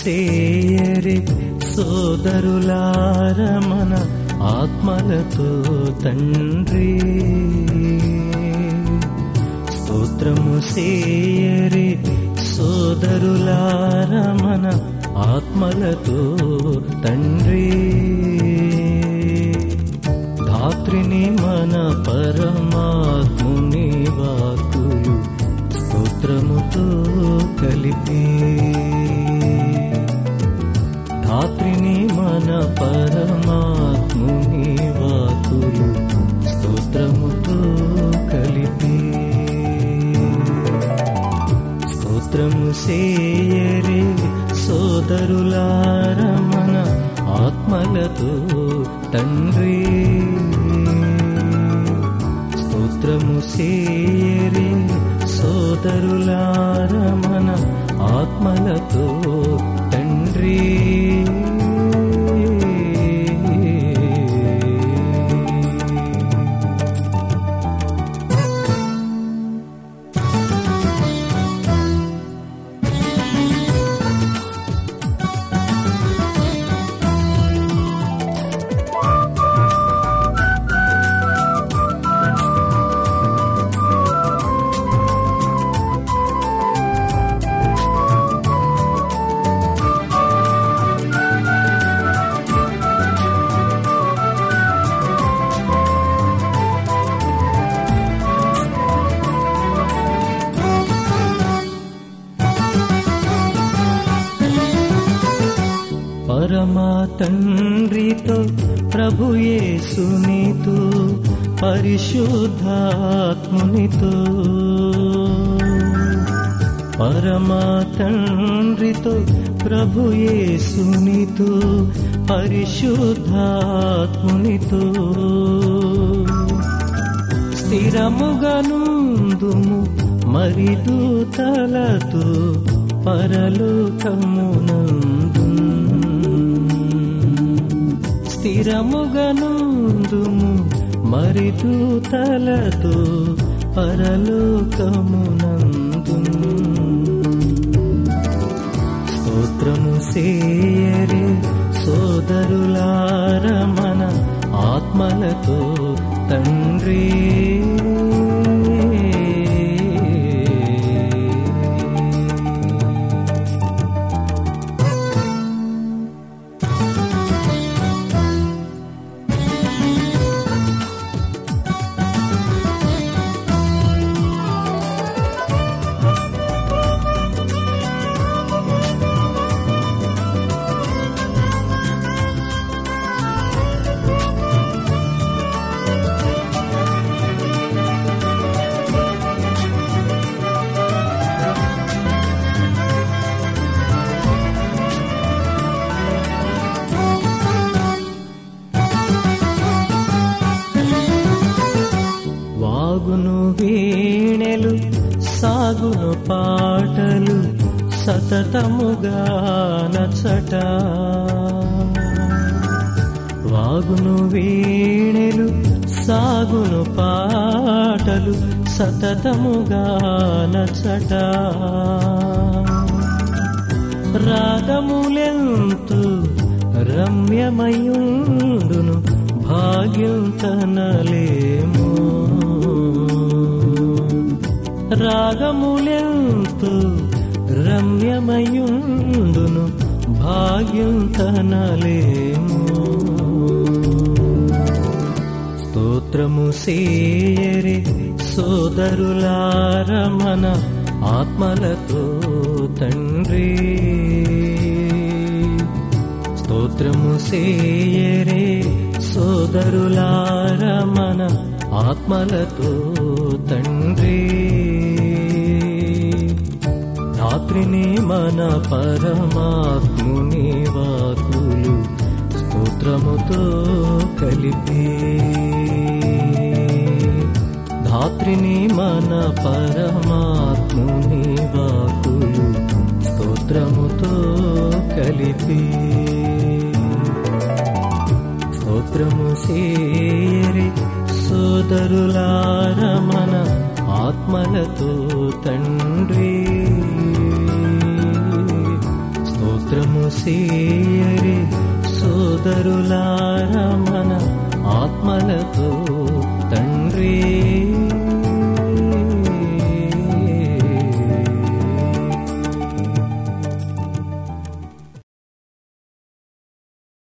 సేయరి సోదరులార మన ఆత్మలతో తండ్రి స్తోత్రము సేయరి సోదరులార మన ఆత్మలతో తండ్రి ధాత్రిని మన పరమాత్ముని వాకులు స్తోత్రముతో కలిపి ధాత్రిని మన పరమాత్ముని వాకులు స్తోత్రముతో కలిపి స్తోత్రము సేయరే సోదరులార మన ఆత్మలతో తండ్రి స్తోత్రము సేయరే సోదరులార మన ఆత్మలతో తండ్రి పరమా తండ్రితో ప్రభు యేసునితో పరిశుద్ధాత్మునితో పరమా తండ్రితో ప్రభు యేసునితో పరిశుద్ధాత్మునితో స్థిరముగనుందుము మరి దూతలతో పరలోకమునందు స్థిరముగనుందుము మరి దూతలతో పరలోకమునందు స్తోత్రము సేయరే సోదరులార మన ఆత్మలతో తండ్రి వాగును వీణెలు సాగును పాటలు సతతముగా నచట వాగును వీణెలు సాగును పాటలు సతతముగా నచట రాగములెంతు రమ్యమయుండును భాగ్యం తనలేమో రాగములెంతు రమ్యమయుండును భాగ్యం తనలేమో స్తోత్రము సేయరే సోదరులార మన ఆత్మలతో తండ్రి స్తోత్రము సేయరే సోదరులార మన ఆత్మలతో తండ్రి రాత్రిని మన పరమాత్ముని వాకులు స్తోత్రముతో కలిపి ధాత్రిని మన పరమాత్ముని వాకులు స్తోత్రముతో కలిపి స్తోత్రము సేరి సోదరులార మన ఆత్మలతో తండ్రి స్తోత్రము సేయరి సోదరులార మన ఆత్మలతో